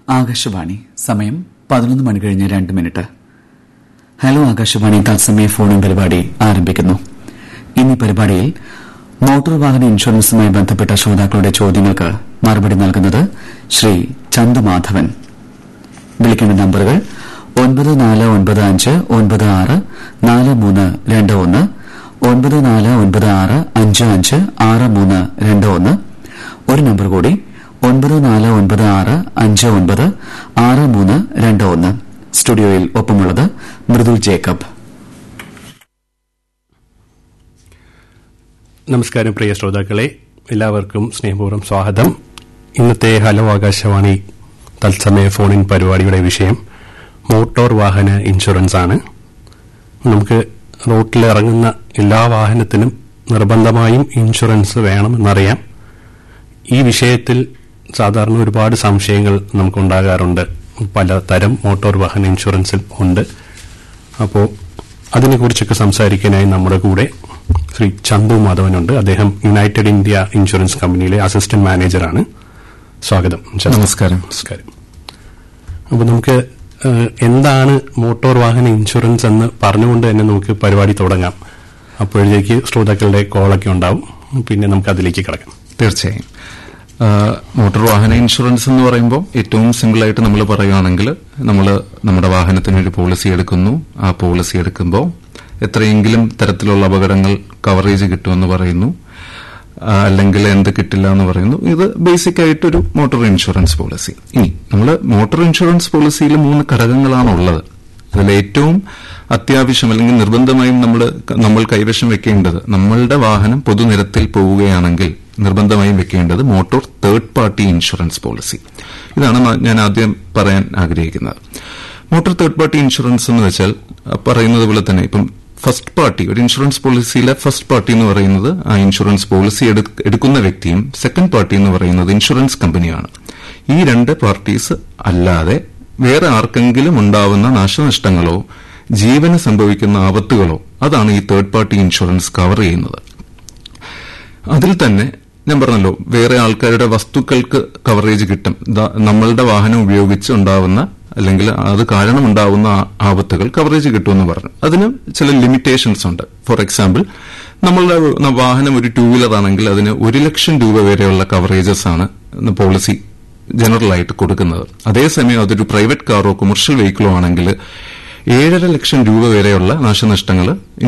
ആകാശവാണി സമയം പതിനൊന്ന് മണി കഴിഞ്ഞ് രണ്ട് മിനിറ്റ് ഹലോ ആകാശവാണി തത്സമയ ഫോണിൻ പരിപാടി ആരംഭിക്കുന്നു ഇന്ന് ഈ പരിപാടിയിൽ മോട്ടോർ വാഹന ഇൻഷുറൻസുമായി ബന്ധപ്പെട്ട ശ്രോതാക്കളുടെ ചോദ്യങ്ങൾക്ക് മറുപടി നൽകുന്നത് ശ്രീ ചന്ദമാധവൻ വിളിക്കേണ്ട നമ്പറുകൾ ഒൻപത് നാല് ഒൻപത് അഞ്ച് ഒൻപത് ആറ് നാല് മൂന്ന് രണ്ട് ഒന്ന് ഒൻപത് നാല് ഒൻപത് ആറ് അഞ്ച് അഞ്ച് ആറ് മൂന്ന് രണ്ട് ഒന്ന് ഒരു നമ്പർ കൂടി ഒൻപത് നാല് ഒൻപത് ആറ് അഞ്ച് ഒൻപത് ആറ് മൂന്ന് രണ്ട് ഒന്ന് സ്റ്റുഡിയോയിൽ ഒപ്പമുള്ളത് മൃദുൽ ജേക്കബ് നമസ്കാരം പ്രിയ ശ്രോതാക്കളെ എല്ലാവർക്കും സ്നേഹപൂർവ്വം സ്വാഗതം ഇന്നത്തെ ഹലോ ആകാശവാണി തത്സമയ ഫോണിൻ പരിപാടിയുടെ വിഷയം മോട്ടോർ വാഹന ഇൻഷുറൻസ് ആണ് നമുക്ക് റോട്ടിൽ ഇറങ്ങുന്ന എല്ലാ വാഹനത്തിനും നിർബന്ധമായും ഇൻഷുറൻസ് വേണമെന്നറിയാം ഈ വിഷയത്തിൽ സാധാരണ ഒരുപാട് സംശയങ്ങൾ നമുക്കുണ്ടാകാറുണ്ട് പല തരം മോട്ടോർ വാഹന ഇൻഷുറൻസിൽ ഉണ്ട് അപ്പോൾ അതിനെക്കുറിച്ചൊക്കെ സംസാരിക്കാനായി നമ്മുടെ കൂടെ ശ്രീ ചന്തു മാധവനുണ്ട് അദ്ദേഹം United India insurance company assistant മാനേജറാണ് സ്വാഗതം ചന്തു. നമസ്കാരം. നമസ്കാരം അപ്പോൾ നമുക്ക് ഏഹ്, എന്താണ് മോട്ടോർ വാഹന ഇൻഷുറൻസ് എന്ന് പറഞ്ഞുകൊണ്ട് തന്നെ നമുക്ക് പരിപാടി തുടങ്ങാം അപ്പോഴത്തേക്ക് ശ്രോതാക്കളുടെ കോളൊക്കെ ഉണ്ടാവും പിന്നെ നമുക്ക് അതിലേക്ക് കിടക്കാം തീർച്ചയായും ആ, മോട്ടോർ വാഹന ഇൻഷുറൻസ് എന്ന് പറയുമ്പോൾ ഏറ്റവും സിമ്പിൾ ആയിട്ട് നമ്മൾ പറയുകയാണെങ്കിൽ നമ്മൾ നമ്മുടെ വാഹനത്തിന് ഒരു പോളിസി എടുക്കുന്നു ആ പോളിസി എടുക്കുമ്പോൾ എത്രയെങ്കിലും തരത്തിലുള്ള അപകടങ്ങൾ കവറേജ് കിട്ടുമെന്ന് പറയുന്നു ആ, അല്ലെങ്കിൽ എന്ത് കിട്ടില്ല എന്ന് പറയുന്നു ഇത് ബേസിക് ആയിട്ടൊരു മോട്ടോർ ഇൻഷുറൻസ് പോളിസി ഇനി നമ്മൾ മോട്ടോർ ഇൻഷുറൻസ് പോളിസിയിൽ മൂന്ന് ഘടകങ്ങളാണ് ഉള്ളത് അതിൽ ഏറ്റവും അത്യാവശ്യം അല്ലെങ്കിൽ നിർബന്ധമായും നമ്മൾ നമ്മൾ കൈവശം വെക്കേണ്ടത് നമ്മളുടെ വാഹനം പൊതുനിരത്തിൽ പോവുകയാണെങ്കിൽ നിർബന്ധമായും വെക്കേണ്ടത് motor third party insurance policy ഇതാണ് ന- ഞാൻ ആദ്യം പറയാൻ ആഗ്രഹിക്കുന്നത് മോട്ടോർ തേർഡ് പാർട്ടി ഇൻഷുറൻസ് എന്ന് വെച്ചാൽ അഹ് പറയുന്നത് പോലെ തന്നെ ഇപ്പം ഫസ്റ്റ് പാർട്ടി ഒരു ഇൻഷുറൻസ് പോളിസിയിലെ ഫസ്റ്റ് പാർട്ടി എന്ന് പറയുന്നത് ആ ഇൻഷുറൻസ് പോളിസി എടു- എടുക്കുന്ന വ്യക്തിയും സെക്കൻഡ് പാർട്ടി എന്ന് പറയുന്നത് ഇൻഷുറൻസ് കമ്പനിയാണ് ഈ രണ്ട് പാർട്ടീസ് അല്ലാതെ വേറെ ആർക്കെങ്കിലും ഉണ്ടാവുന്ന നാശനഷ്ടങ്ങളോ ജീവന് സംഭവിക്കുന്ന ആപത്തുകളോ അതാണ് ഈ തേർഡ് പാർട്ടി ഇൻഷുറൻസ് കവർ ചെയ്യുന്നത് അതിൽ തന്നെ ഞാൻ പറഞ്ഞല്ലോ വേറെ ആൾക്കാരുടെ വസ്തുക്കൾക്ക് കവറേജ് കിട്ടും ദാ നമ്മളുടെ വാഹനം ഉപയോഗിച്ച് ഉണ്ടാവുന്ന അല്ലെങ്കിൽ അത് കാരണം ഉണ്ടാവുന്ന ആ- ആപത്തുകൾ കവറേജ് കിട്ടുമെന്ന് പറഞ്ഞു അതിന് ചില ലിമിറ്റേഷൻസ് ഉണ്ട് ഫോർ എക്സാമ്പിൾ നമ്മളുടെ ന- വാഹനം ഒരു ടൂ വീലർ ആണെങ്കിൽ അതിന് ഒരു ലക്ഷം രൂപ വരെയുള്ള കവറേജസ് ആണ് പോളിസി ജനറൽ ആയിട്ട് കൊടുക്കുന്നത് അതേസമയം അതൊരു പ്രൈവറ്റ് കാറോ കൊമേഴ്ഷ്യൽ വെഹിക്കിളോ ആണെങ്കിൽ ഏഴര ലക്ഷം രൂപ വരെയുള്ള നാശനഷ്ടങ്ങൾ